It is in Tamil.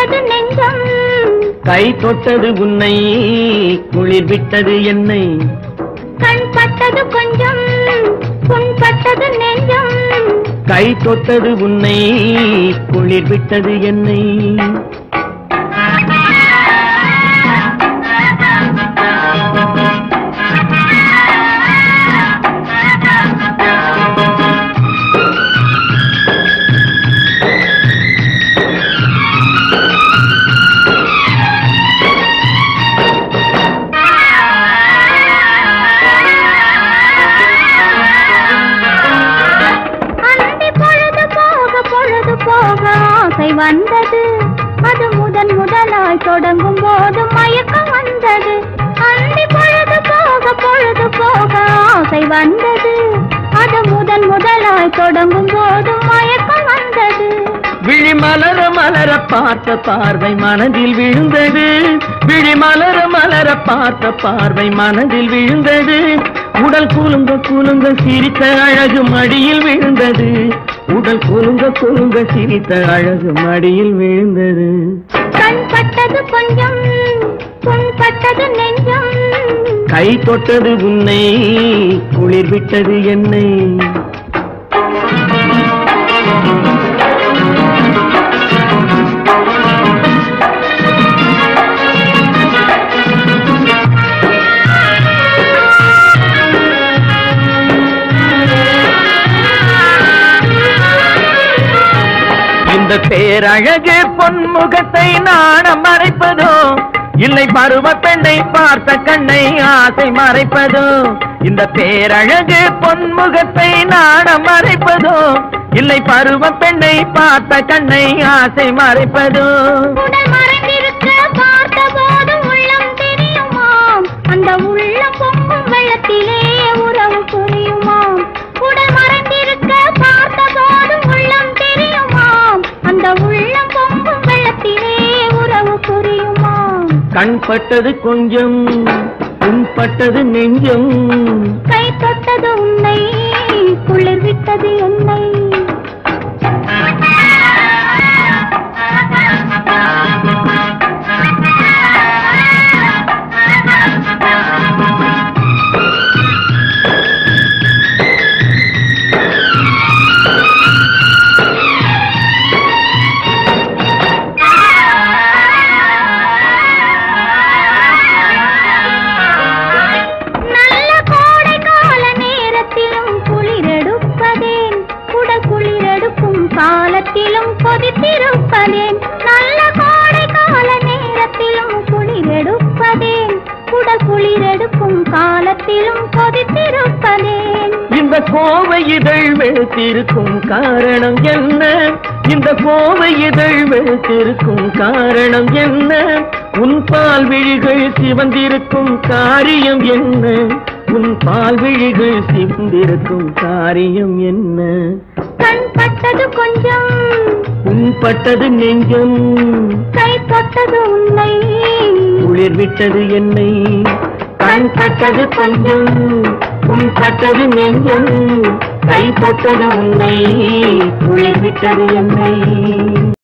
பட்டது நெஞ்சம் கை தொட்டது உன்னை குளிர் விட்டது என்னை கண் பட்டது கொஞ்சம் புண் பட்டது நெஞ்சம் கை தொட்டது உன்னை குளிர் விட்டது என்னை அந்தி பொழுது போக பொழுது போக ஆசை வந்தது அது முதன் முதலாய் தொடங்கும் போது மயக்கம் வந்தது அந்தி பொழுது போக பொழுது போக ஆசை வந்தது அது முதன் முதலாய் தொடங்கும் போது மயக்கம் வந்தது விழி மலர மலர பார்த்த பார்வை மனதில் விழுந்தது விழி மலர மலர பார்த்த பார்வை மனதில் விழுந்தது உடல் குலுங்க குலுங்க சிரித்த அழகு மடியில் விழுந்தது உடல் குலுங்க குலுங்க சிரித்த அழகு மடியில் விழுந்தது கண் பட்டது கொஞ்சம் புண் பட்டது நெஞ்சம் கை தொட்டது உன்னை குளிர் விட்டது என்னை இந்த பேரழகு பொன்முகத்தை நாணம் மறைப்பதோ இல்லை பருவ பெண்ணை பார்த்த கண்ணை ஆசை மறைப்பதோ இந்த பேரழகு பொன்முகத்தை நாணம் மறைப்பதோ இல்லை பருவ பெண்ணை பார்த்த கண்ணை ஆசை மறைப்பதோ உடல் மறைந்திருக்க பார்த்த போது உள்ளம் தெரியுமாம் அந்த உள்ளம் பொங்கும் வெள்ளத்திலே உறவு புரியுமாம் உடல் மறைந்திருக்க பார்த்த போது உள்ளம் தெரியுமாம் அந்த உள்ளம் பொங்கும் வெள்ளத்திலே உறவு புரியுமாம் கண் பட்டது கொஞ்சம் புண்பட்டது நெஞ்சம் கை தொட்டது உன்னை குளிர் விட்டது என்னை நல்ல கோடை கால நேரத்திலும் குளிரெடுப்பதேன் குடல் குளிரெடுக்கும் காலத்திலும் கொதித்திருப்பதேன் நல்ல கோடை கால நேரத்திலும் குளிரெடுப்பதேன் குடல் குளிரெடுக்கும் காலத்திலும் கொதித்திருப்பதேன் இந்த கோவை இதழ் வெளுத்திருக்கும் காரணம் என்ன இந்த கோவை இதழ் வெளுத்திருக்கும் காரணம் என்ன உன் பால் விழிகள் சிவந்திருக்கும் காரியம் என்ன உன் பால் விழிகள் சிவந்திருக்கும் காரியம் என்ன கண் பட்டது கொஞ்சம் உன் பட்டது நெஞ்சம் கை தொட்டது உன்னை குளிர் விட்டது என்னை கண் பட்டது கொஞ்சம் உன் பட்டது நெஞ்சம் கை தொட்டது உன்னை குளிர் விட்டது என்னை